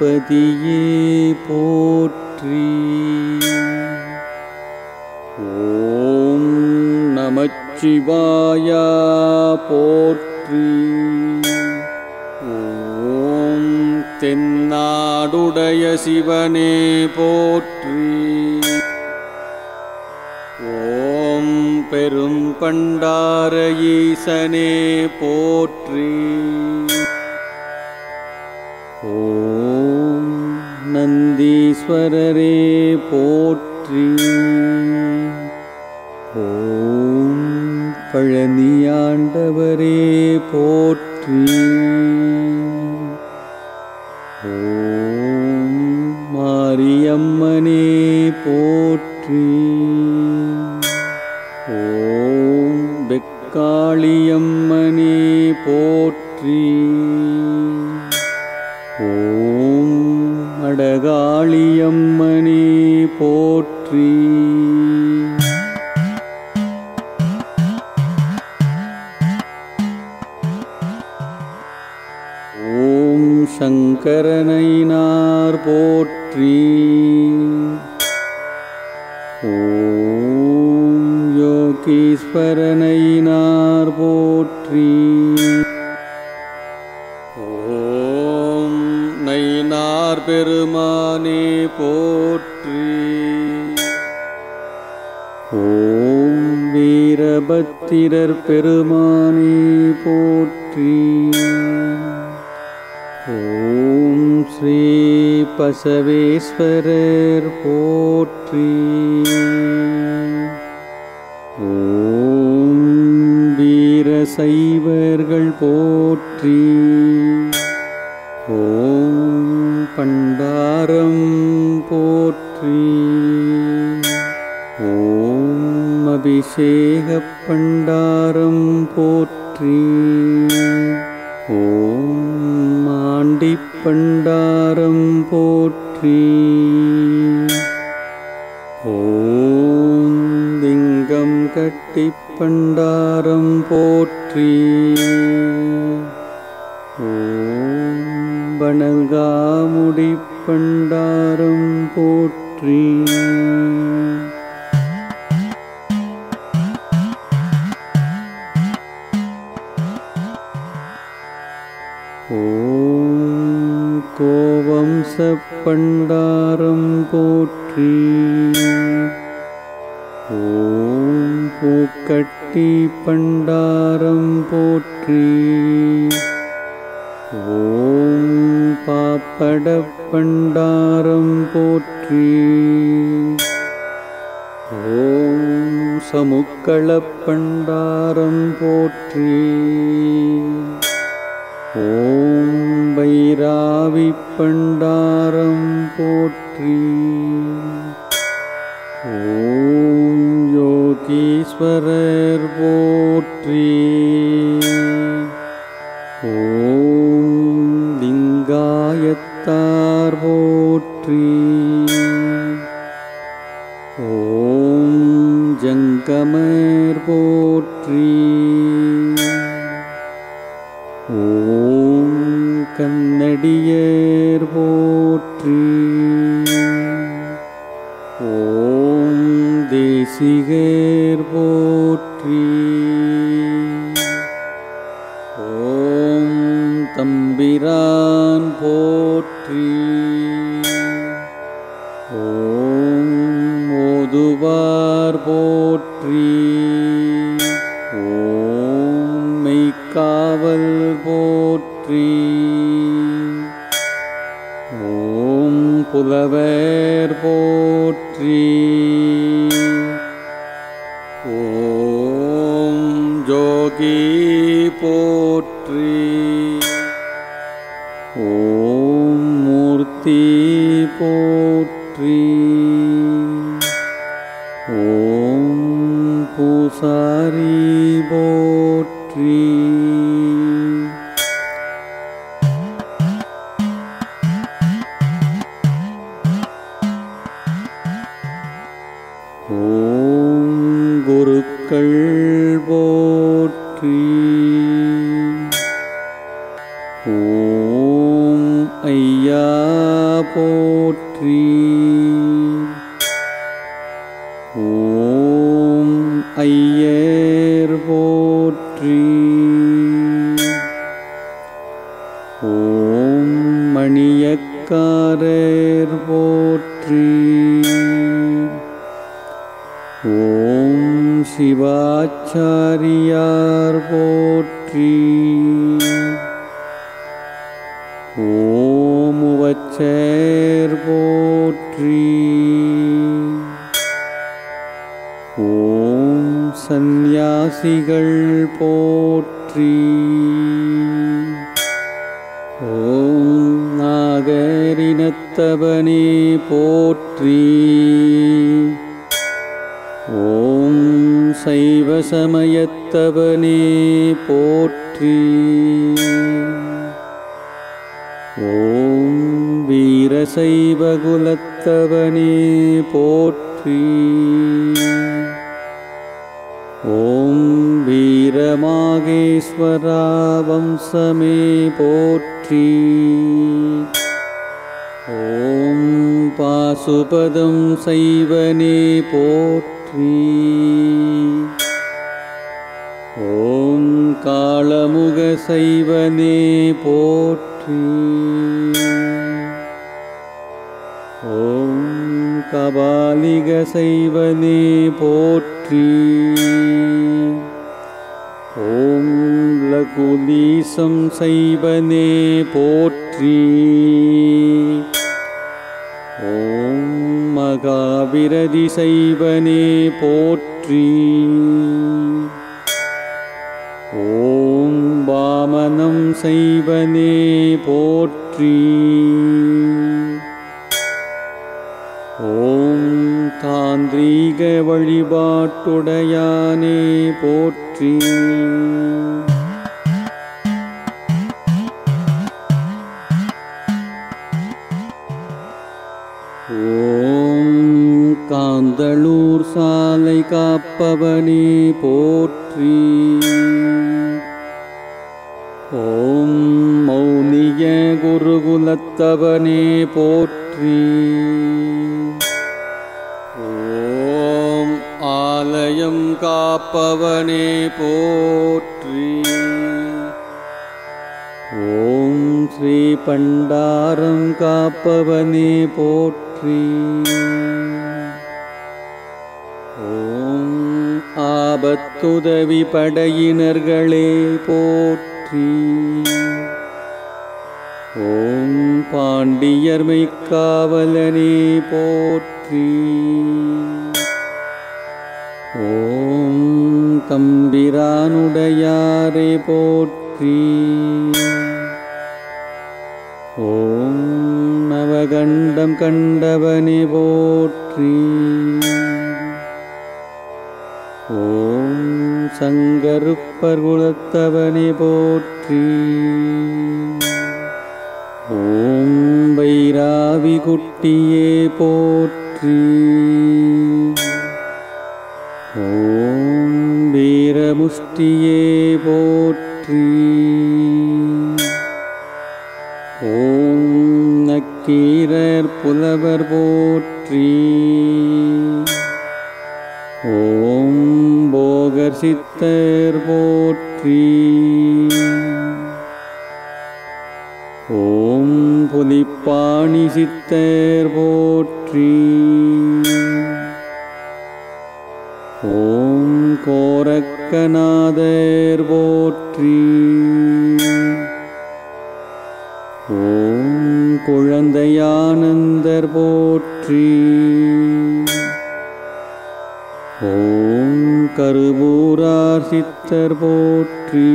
கணபதியே போற்றி ஓம் நமச்சிவாய போற்றி ஓம் தென்னாடுடைய சிவனே போற்றி ஓம் பெரும் பண்டார ஈசனே போற்றி ஓம் நந்தீஸ்வரரே போற்றி ஓம் பழனியாண்டவரே போற்றி ஓம் மாரியம்மனே போற்றி ஓம் பெக்காளியம்மனே போற்றி ஓம் அடகாளியம்மனே போற்றி ஓம் சங்கரனைனார் போற்றி ஓம் யோகீஸ்வரனைனார் போற்றி ஓம் நைனார் பெருமானே போற்றி ஓம் வீரபத்திரர் பெருமானே போற்றி ஓம் ஸ்ரீ பசவேஸ்வரர் போற்றி ஓம் வீரசைவர்கள் போற்றி ஓம் பண்டாரம் போற்றி ஓம் அபிஷேக பண்டாரம் போற்றி ஓம் ஆண்டி பண்டாரம் போற்றி ஓம் லிங்கம் கட்டி பண்டாரம் போற்றி ஓம் வணங்காமுடி பண்டாரம் போற்றி ஓம் கோவம்ச பண்டாரம் போற்றி ஓம் பூக்கட்டி பண்டாரம் போற்றி ஓம் பாப்பட பண்டாரம் போற்றி ஓம் சமுக்கள பண்டாரம் போற்றி ஓம் பைராவி பண்டாரம் போற்றி ஓம் யோகீஸ்வரர் போற்றி ஓம் லிங்காயத்தார் போற்றி ஓம் ஜங்கமர் போற்றி ஓம் கண்ணடியர் போற்றி ஓம் தேசிகர் போற்றி ஓம் தம்பிரான் போற்றி ஓம் ஓதுவார் போற்றி ஓம் மெய்க்காவல் போற்றி ஓம் புலவர் போற்றி ஓம் ஜோகி போற்றி ஓம் மூர்த்தி போற்றி ஓம் பூசாரி போற்றி ஓம் குருக்கள் போற்றி ஓம் ஐயா ஐயர் போற்றி ஓம் மணியக்காரர் போற்றி ஓம் சிவாச்சாரியார் போற்றி ஓம் உவச்சேர் போற்றி ஓம் சந்நியாசிகள் போற்றி ஓம் நாகரினத்தவனே போற்றி ஓம் சைவ சமயத்தவனே போற்றி ஓம் வீரசைவகுலத்தவனே போற்றி ஓம் வீரமாகேஸ்வரா வம்சமே போற்றி ஓம் பாசுபதம் சைவனே போற்றி ஓம் காளமுக சைவனே போற்றி ஓம் கபாலிக சைவனே போற்றி ஓம் லகுலீசம் சைவனே போற்றி ஓம் மகாவிரதி சைவனே போற்றி ஓம் வாமனம் சைவனே போற்றி ஓம் தாந்திரீக வழிபாட்டுடையானே போற்றி ஓம் காந்தளூர் சாலை காப்பவனே போற்றி ஓம் மௌனிய குருகுலத்தவனே போற்றி ஓம் ஆலயம் காப்பவனே போற்றி ஓம் ஸ்ரீ பண்டாரம் காப்பவனே போற்றி ஓம் ஆபத்துதவி படையினர்களே போற்றி ஓம் பாண்டியர்மை காவலனே போற்றி ஓம் தம்பிரானுடையாரே போற்றி ஓம் நவகண்டம் கண்டவனே போற்றி ஓம் சங்கருப்பர் குலத்தவனே போற்றி ஓம் வைராவி குட்டியே போற்றி ஓம் வீரமுஷ்டியே போற்றி ஓம் நக்கீரர் புலவர் போற்றி ஓம் போகர் சித்தர் போற்றி ஓம் புலிப்பாணி சித்தர் போற்றி ஓம் கோரக்கநாதர் போற்றி ஓம் குழந்தையானந்தர் போற்றி ஓம் கருவூரார் சித்தர் போற்றி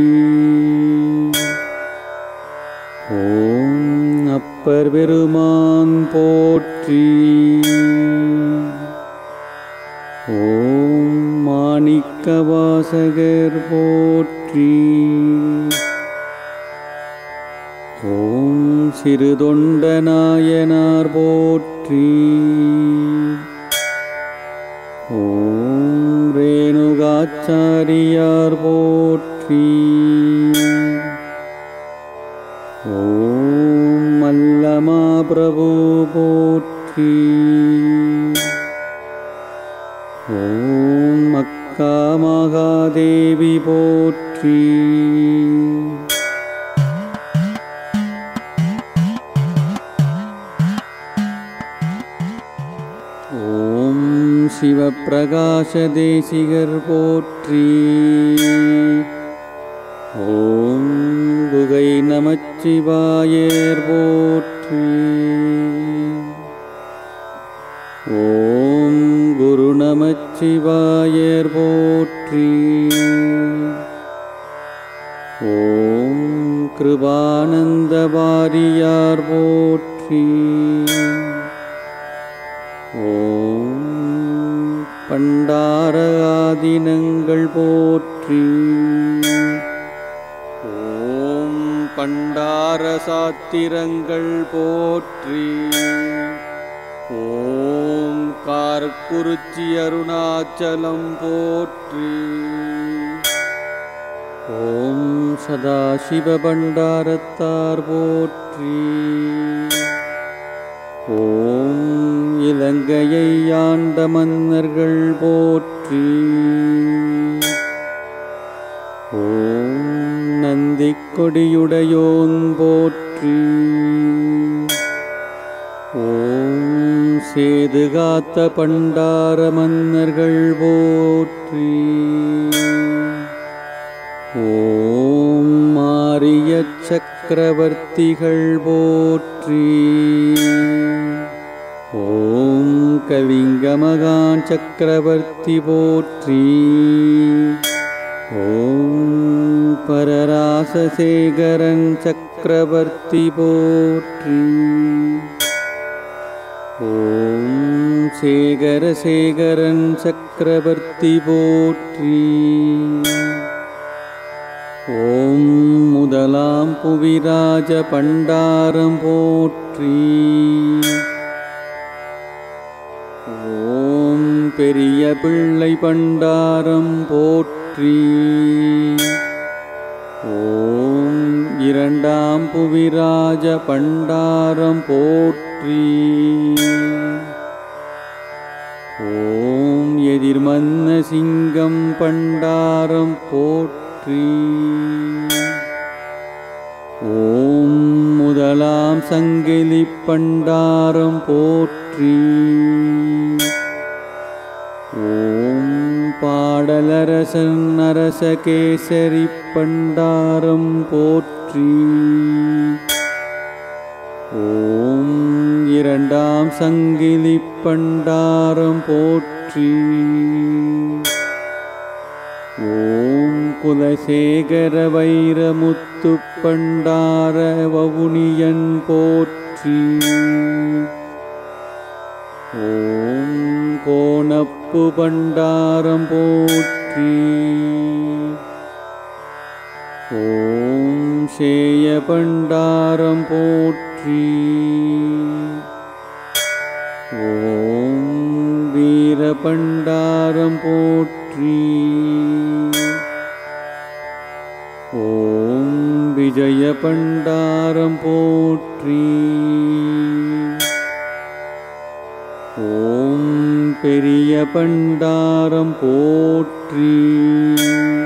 ஓம் அப்பர் பெருமான் போற்றி ஓம் மாணிக்கவாசகர் போற்றி ஓம் சிறுதொண்டநாயனார் போற்றி ஓம் ரேணுகாச்சாரியார் போற்றி ஓம் மல்லமா பிரபு போற்றி ஓம் மக்க கனகா மகாதேவி போற்றி ஓம் சிவப்பிரகாச தேசிகர் போற்றி ஓம் குகை நமச்சிவாயேர் போற்றி ஓம் குரு நமச்சிவாயேர் போற்றி ஓம் கிருபானந்த வாரியார் போற்றி ஓம் பண்டார ஆதினங்கள் போற்றி ஓம் பண்டார சாத்திரங்கள் போற்றி ஓம் கார்குருச்சி அருணாச்சலம் போற்றி ஓம் சதாசிவ பண்டாரத்தார் போற்றி ஓம் இலங்கையை ஆண்ட மன்னர்கள் போற்றி ஓம் நந்திக் கொடியுடையோன் போற்றி ஓம் சேது காத்த பண்டார மன்னர்கள் போற்றி ஓம் மாரிய சக்கரவர்த்திகள் போற்றி ஓம் கலிங்க மகான் சக்கரவர்த்தி போற்றி ஓம் பரராசசேகரன் சக்கரவர்த்தி போற்றி ஓம் சேகரசேகரன் சக்கரவர்த்தி போற்றி ஓம் முதலாம் புவிராஜ பண்டாரம் போற்றி ஓம் பெரிய பிள்ளை பண்டாரம் போற்றி ஓம் இரண்டாம் புவிராஜ பண்டாரம் போற்றி ஓம் எதிர்மன்ன சிங்கம் பண்டாரம் போற்றி ஓம் முதலாம் சங்கிலி பண்டாரம் போற்றி ஓம் பாடலரசன் அரசகேசரி பண்டாரம் போற்றி ஓம் இரண்டாம் சங்கிலி பண்டாரம் போற்றி ஓம் குலசேகர வைரமுத்து பண்டார வவுனியன் போற்றி ஓம் கோணப்பு பண்டாரம் போற்றி ஓம் சேய பண்டாரம் போற்றி ஓம் வீர பண்டாரம் போற்றி ஓம் விஜய பண்டாரம் போற்றி ஓம் பெரிய பண்டாரம் போற்றி